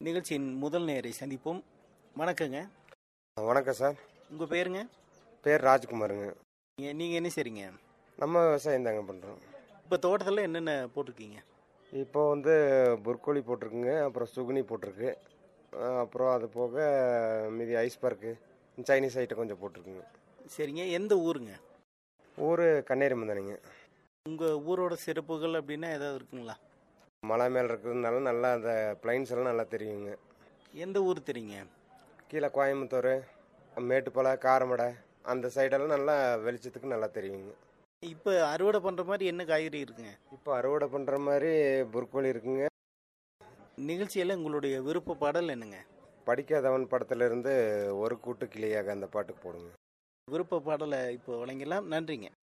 நிகழ்ச்சியின் முதல் நேரை சந்திப்போம் வணக்கங்க வணக்கம் சார் உங்கள் பேருங்க பேர் ராஜ்குமாருங்க நீங்கள் என்ன செய்றீங்க நம்ம விவசாயம் தாங்க பண்ணுறோம் இப்போ தோட்டத்தில் என்னென்ன போட்டிருக்கீங்க இப்போ வந்து புர்கோலி போட்டிருக்குங்க அப்புறம் சுகுனி போட்டிருக்கு அஹ் அப்புறம் அது போக மீதி ஐஸ் பார்க்கு சைனீஸ் ஐட்டம் கொஞ்சம் போட்டிருக்குங்க சரிங்க எந்த ஊருங்க ஊர் கண்ணேரி மந்தானிங்க உங்கள் ஊரோட சிறப்புகள் அப்படின்னா ஏதாவது இருக்குங்களா மலை மேலே இருக்கிறதுனால நல்லா அந்த பிளைன்ஸ் எல்லாம் நல்லா தெரியுங்க எந்த ஊர் தெரியுங்க கீழே கோயம்புத்தூர் மேட்டுப்பாலை காரமடை அந்த சைடெல்லாம் நல்லா வெளிச்சத்துக்கு நல்லா தெரியுங்க இப்போ அறுவடை பண்ணுற மாதிரி என்ன காய்கறி இருக்குங்க இப்போ அறுவடை பண்ணுற மாதிரி புர்கோலி இருக்குங்க நிகழ்ச்சியில் உங்களுடைய விருப்ப பாடல் என்னங்க படிக்காதவன் படத்துல இருந்து ஒரு கூட்டு கிளியாக அந்த பாட்டுக்கு போடுங்க விருப்ப பாடலை இப்போ வழங்கலாம் நன்றிங்க